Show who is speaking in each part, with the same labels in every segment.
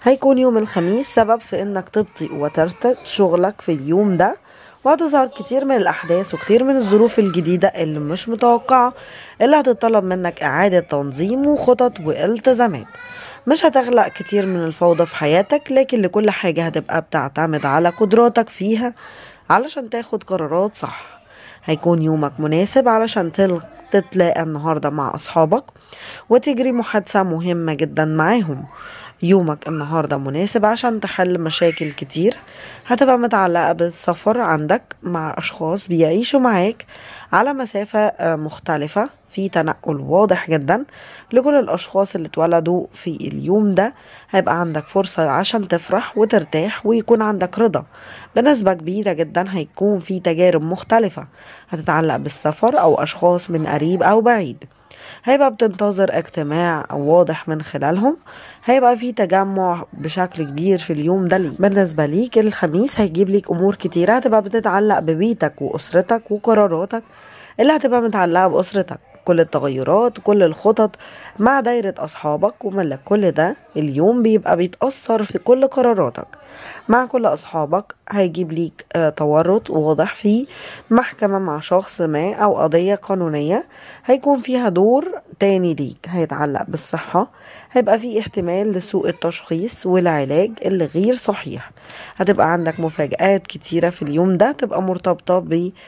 Speaker 1: هيكون يوم الخميس سبب في انك تبطئ وترتد شغلك في اليوم ده وهتظهر كتير من الأحداث وكتير من الظروف الجديدة اللي مش متوقعة اللي هتطلب منك إعادة تنظيم وخطط والتزامات مش هتخلق كتير من الفوضى في حياتك لكن لكل حاجة هتبقى بتعتمد على قدراتك فيها علشان تاخد قرارات صح هيكون يومك مناسب علشان تل- تتلاقى النهاردة مع أصحابك وتجري محادثة مهمة جدا معاهم يومك النهاردة مناسب عشان تحل مشاكل كتير هتبقى متعلقة بالسفر عندك مع أشخاص بيعيشوا معاك على مسافة آه، مختلفة في تنقل واضح جدا لكل الأشخاص اللي اتولدوا في اليوم ده هيبقى عندك فرصة عشان تفرح وترتاح ويكون عندك رضا بنسبة كبيرة جدا هيكون في تجارب مختلفة هتتعلق بالسفر أو أشخاص من قريب أو بعيد هيبقى بتنتظر اجتماع واضح من خلالهم هيبقى في تجمع بشكل كبير في اليوم ده ليك بالنسبة ليك الخميس هيجيب ليك أمور كتيرة هتبقى بتتعلق ببيتك وأسرتك وقراراتك اللي هتبقى متعلقة بأسرتك كل التغيرات كل الخطط مع دايرة أصحابك وملك كل ده اليوم بيبقى بيتأثر في كل قراراتك مع كل أصحابك هيجيب ليك آه، تورط واضح في محكمة مع شخص ما أو قضية قانونية هيكون فيها دور تاني ليك هيتعلق بالصحة هيبقى في احتمال لسوء التشخيص والعلاج اللي غير صحيح هتبقى عندك مفاجآت كتيرة في اليوم ده تبقى مرتبطة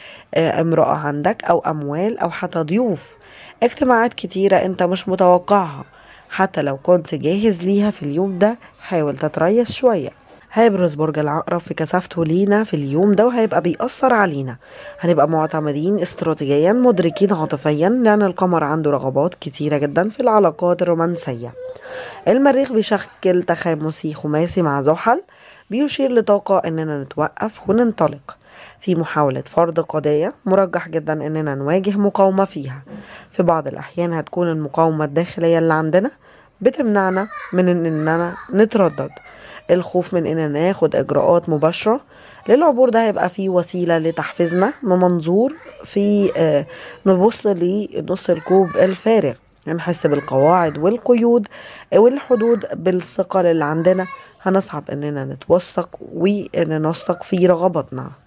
Speaker 1: بامرأة عندك أو أموال أو حتى ضيوف اجتماعات كتيرة انت مش متوقعها حتى لو كنت جاهز ليها في اليوم ده حاول تتريث شوية هيبرز برج العقرب في كثافته لينا في اليوم ده وهيبقى بيأثر علينا هنبقى معتمدين استراتيجيا مدركين عاطفيا لأن القمر عنده رغبات كتيرة جدا في العلاقات الرومانسية المريخ بيشكل تخامسي خماسي مع زحل بيشير لطاقة إننا نتوقف وننطلق في محاولة فرض قضايا مرجح جدا إننا نواجه مقاومة فيها في بعض الأحيان هتكون المقاومة الداخلية اللي عندنا بتمنعنا من إننا نتردد الخوف من إننا ناخد إجراءات مباشرة للعبور ده هيبقى فيه وسيلة لتحفيزنا بمنظور في آه، نبص لنص الكوب الفارغ نحس بالقواعد والقيود والحدود بالثقل اللي عندنا هنصعب اننا نتوثق وننسق في رغباتنا